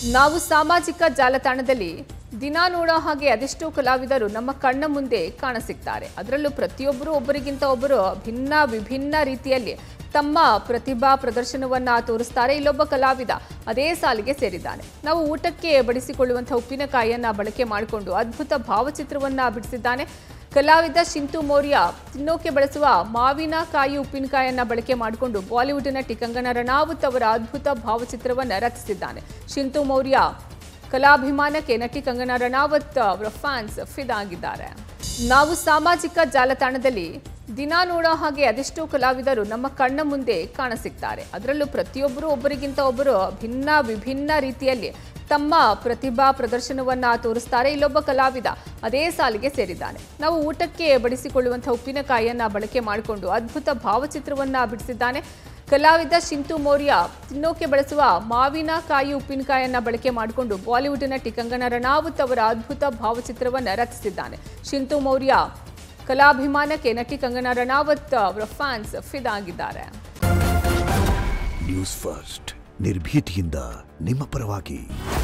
ನಾವು ಸಾಮಾಜಿಕ ಜಾಲತಾಣದಲ್ಲಿ ದಿನ ನೋಡೋ ಹಾಗೆ ಅದೆಷ್ಟೋ ಕಲಾವಿದರು ನಮ್ಮ ಕಣ್ಣ ಮುಂದೆ ಕಾಣಸಿಗ್ತಾರೆ ಅದರಲ್ಲೂ ಪ್ರತಿಯೊಬ್ಬರು ಒಬ್ಬರಿಗಿಂತ ಒಬ್ಬರು ಭಿನ್ನ ವಿಭಿನ್ನ ರೀತಿಯಲ್ಲಿ ತಮ್ಮ ಪ್ರತಿಭಾ ಪ್ರದರ್ಶನವನ್ನ ತೋರಿಸ್ತಾರೆ ಇಲ್ಲೊಬ್ಬ ಕಲಾವಿದ ಅದೇ ಸಾಲಿಗೆ ಸೇರಿದ್ದಾನೆ ನಾವು ಊಟಕ್ಕೆ ಬಡಿಸಿಕೊಳ್ಳುವಂತಹ ಉಪ್ಪಿನಕಾಯಿಯನ್ನ ಬಳಕೆ ಮಾಡಿಕೊಂಡು ಅದ್ಭುತ ಭಾವಚಿತ್ರವನ್ನ ಬಿಡಿಸಿದ್ದಾನೆ ಕಲಾವಿದ ಶಿಂತು ಮೌರ್ಯ ತಿನ್ನೋಕೆ ಬಳಸುವ ಮಾವಿನ ಕಾಯಿ ಉಪ್ಪಿನಕಾಯಿಯನ್ನ ಬಳಕೆ ಮಾಡಿಕೊಂಡು ಬಾಲಿವುಡ್ ನಟಿ ಕಂಗನಾ ರಣಾವತ್ ಅವರ ಅದ್ಭುತ ಭಾವಚಿತ್ರವನ್ನ ರಚಿಸಿದ್ದಾನೆ ಶಿಂತು ಮೌರ್ಯ ಕಲಾಭಿಮಾನಕ್ಕೆ ನಟಿ ಕಂಗನಾ ರಣಾವತ್ ಅವರ ಫ್ಯಾನ್ಸ್ ಫಿದಾಗಿದ್ದಾರೆ ನಾವು ಸಾಮಾಜಿಕ ಜಾಲತಾಣದಲ್ಲಿ ದಿನ ನೋಡೋ ಹಾಗೆ ಅದೆಷ್ಟೋ ಕಲಾವಿದರು ನಮ್ಮ ಕಣ್ಣ ಮುಂದೆ ಕಾಣಸಿಗ್ತಾರೆ ಅದರಲ್ಲೂ ಪ್ರತಿಯೊಬ್ಬರು ಒಬ್ಬರಿಗಿಂತ ಒಬ್ಬರು ಭಿನ್ನ ವಿಭಿನ್ನ ರೀತಿಯಲ್ಲಿ ತಮ್ಮ ಪ್ರತಿಭಾ ಪ್ರದರ್ಶನವನ್ನ ತೋರಿಸ್ತಾರೆ ಇಲ್ಲೊಬ್ಬ ಕಲಾವಿದ ಅದೇ ಸಾಲಿಗೆ ಸೇರಿದ್ದಾನೆ ನಾವು ಊಟಕ್ಕೆ ಬಡಿಸಿಕೊಳ್ಳುವಂತಹ ಉಪ್ಪಿನಕಾಯಿಯನ್ನ ಬಳಕೆ ಮಾಡಿಕೊಂಡು ಅದ್ಭುತ ಭಾವಚಿತ್ರವನ್ನ ಬಿಡಿಸಿದ್ದಾನೆ ಕಲಾವಿದ ಶಿಂತು ಮೌರ್ಯ ತಿನ್ನೋಕೆ ಬಳಸುವ ಮಾವಿನ ಕಾಯಿ ಉಪ್ಪಿನಕಾಯಿಯನ್ನ ಬಳಕೆ ಮಾಡಿಕೊಂಡು ಬಾಲಿವುಡ್ ನಟಿ ಕಂಗನಾ ರಣಾವತ್ ಅವರ ಅದ್ಭುತ ಭಾವಚಿತ್ರವನ್ನ ರಚಿಸಿದ್ದಾನೆ ಶಿಂತು ಮೌರ್ಯ ಕಲಾಭಿಮಾನಕ್ಕೆ ನಟಿ ಕಂಗನಾ ರಣಾವತ್ ಅವರ ಫ್ಯಾನ್ಸ್ ಫಿದಾಗಿದ್ದಾರೆ ನ್ಯೂಸ್ ಫಸ್ಟ್ ನಿರ್ಭೀತಿಯಿಂದ ನಿಮ್ಮ ಪರವಾಗಿ